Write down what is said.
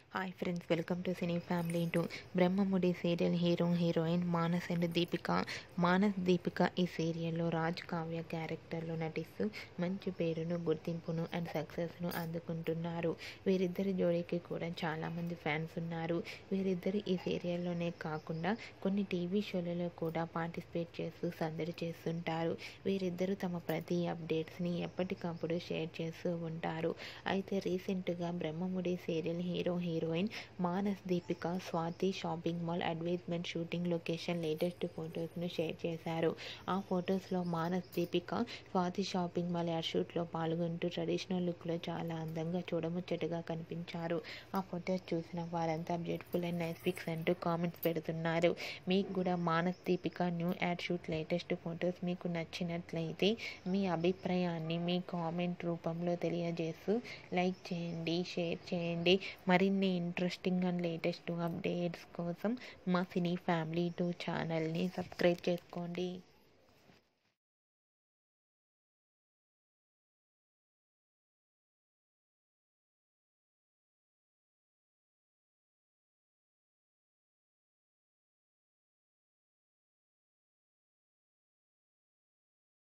hi friends welcome to cine family two Brahmamudi serial hero heroine Manas and Deepika Manas Deepika ఈ సీరియల్లో రాజ్ కావ్య క్యారెక్టర్లో నటిస్తూ మంచి పేరును గుర్తింపును అండ్ సక్సెస్ను అందుకుంటున్నారు వీరిద్దరి జోడీకి కూడా చాలామంది ఫ్యాన్స్ ఉన్నారు వీరిద్దరు ఈ సీరియల్లోనే కాకుండా కొన్ని టీవీ షోలలో కూడా పార్టిసిపేట్ చేస్తూ సందడి చేస్తుంటారు వీరిద్దరూ తమ ప్రతి అప్డేట్స్ని ఎప్పటికప్పుడు షేర్ చేస్తూ ఉంటారు అయితే రీసెంట్గా Brahmamudi serial hero heroine Manas Deepika Swathi shopping mall advertisement shooting location latest ఫొటోస్ను షేర్ చేశారు ఆ ఫొటోస్లో Manas Deepika Swathi shopping mall ad షూట్లో పాల్గొంటూ ట్రెడిషనల్ లుక్లో చాలా అందంగా చూడముచ్చటగా కనిపించారు ఆ ఫొటోస్ చూసిన వారంతా బ్యూటిఫుల్ అండ్ నైస్ పిక్స్ అంటూ కామెంట్స్ పెడుతున్నారు మీకు కూడా Manas Deepika new ad shoot latest photos మీకు నచ్చినట్లయితే మీ అభిప్రాయాన్ని మీ కామెంట్ రూపంలో తెలియజేస్తూ లైక్ చేయండి షేర్ చేయండి మరిన్ని ఇంట్రెస్టింగ్ అండ్ లేటెస్ట్ అప్డేట్స్ కోసం మా సినీ ఫ్యామిలీ టూ ఛానల్ని సబ్స్క్రైబ్ చేసుకోండి